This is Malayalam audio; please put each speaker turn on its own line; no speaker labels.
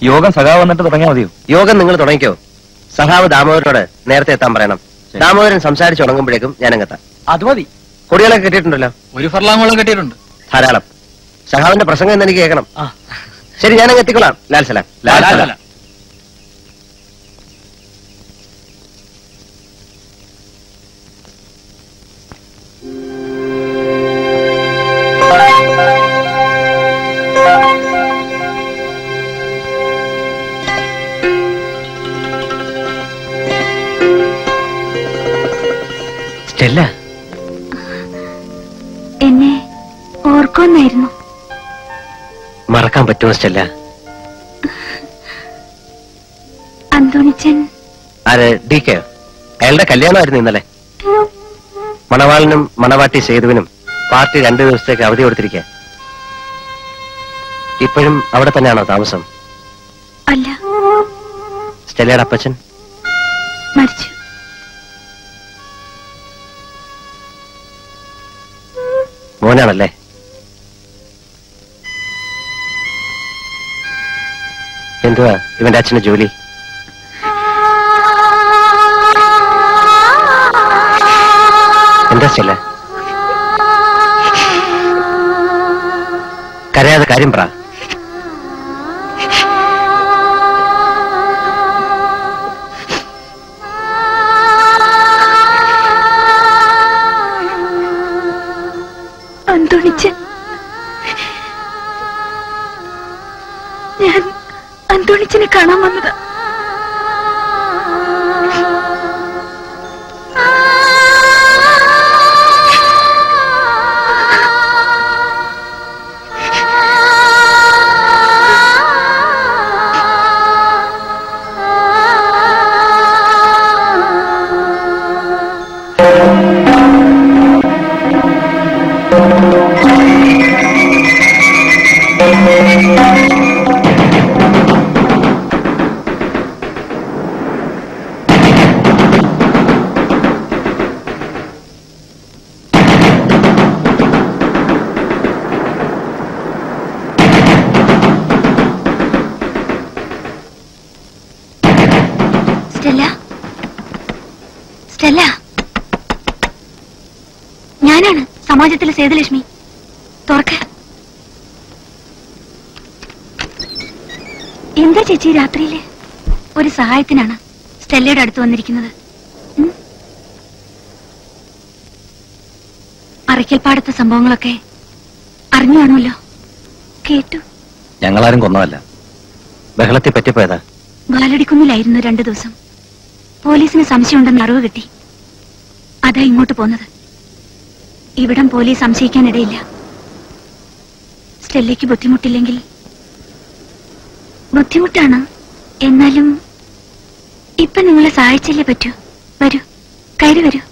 യോഗം സഖാവ് വന്നിട്ട് തുടങ്ങിയാൽ മതിയോ
യോഗം നിങ്ങൾ തുടങ്ങിക്കോ സഹാവ് ദാമോദരനോട് നേരത്തെ എത്താൻ പറയണം
ശരി.
ദാമോദരൻ സംസാരിച്ചു തുടങ്ങുമ്പോഴേക്കും ഞാൻ അങ്ങെത്താം
അത് മതി
കൊടികളൊക്കെ കെട്ടിയിട്ടുണ്ടല്ലോ
ഒരു ഫർലാങ്ങോളം കെട്ടിയിട്ടുണ്ട്
ധാരാളം സഹാവിന്റെ പ്രസംഗം എന്ന് എനിക്ക് കേൾക്കണം
ആ.
ശരി ഞാൻ അങ്ങ് എത്തിക്കൊള്ളാം ലാൽ സലാം ലാൽ സലാം സ്റ്റെല്ല
എന്നെ ഓർക്കുമെന്നായിരുന്നു
മറക്കാൻ പറ്റുമോ സ്റ്റെല്ല
അന്തോണിച്ചൻ
ആര് ഡി കെ അയാളുടെ കല്യാണമായിരുന്നു ഇന്നലെ മണവാളിനും മണവാട്ടി സേതുവിനും പാർട്ടി രണ്ടു ദിവസത്തേക്ക് അവധി കൊടുത്തിരിക്കുക ഇപ്പോഴും അവിടെ തന്നെയാണോ താമസം
അല്ല
സ്റ്റെല്ലയുടെ അപ്പച്ചൻ
മരിച്ചു
മോനാണല്ലേ എന്തുവാ ഇവന്റെ അച്ഛന് ജോലി എന്താ സ്റ്റെല്ല കരയാതെ കാര്യം പറ
അന്തോണിച്ചൻ ഞാൻ അന്തോണിച്ചനെ കാണാൻ വന്നതാ സ്റ്റെല്ല സ്റ്റെല്ല ഞാനാണ് സമാജത്തിലെ സേതുലക്ഷ്മി തുറക്ക എന്താ ചേച്ചി രാത്രിയില് ഒരു സഹായത്തിനാണ് സ്റ്റെല്ലയുടെ അടുത്ത് വന്നിരിക്കുന്നത് ഉം? അറയ്ക്കൽപ്പാടത്തെ സംഭവങ്ങളൊക്കെ അറിഞ്ഞു കാണുമല്ലോ കേട്ടു
ഞങ്ങളാരും കൊന്നതല്ല ബഹളത്തിൽ പറ്റിപ്പോയതാ
ബാലടിക്കുന്നിലായിരുന്നു രണ്ടു ദിവസം പോലീസിന് സംശയമുണ്ടെന്ന് അറിവ് കിട്ടി അതാ ഇങ്ങോട്ട് പോന്നത് ഇവിടം പോലീസ് സംശയിക്കാനിടയില്ല സ്റ്റെല്ലയ്ക്ക് ബുദ്ധിമുട്ടില്ലെങ്കിൽ ബുദ്ധിമുട്ടാണ് എന്നാലും ഇപ്പൊ നിങ്ങളെ സഹായിച്ചല്ലേ പറ്റൂ വരൂ കയറി വരൂ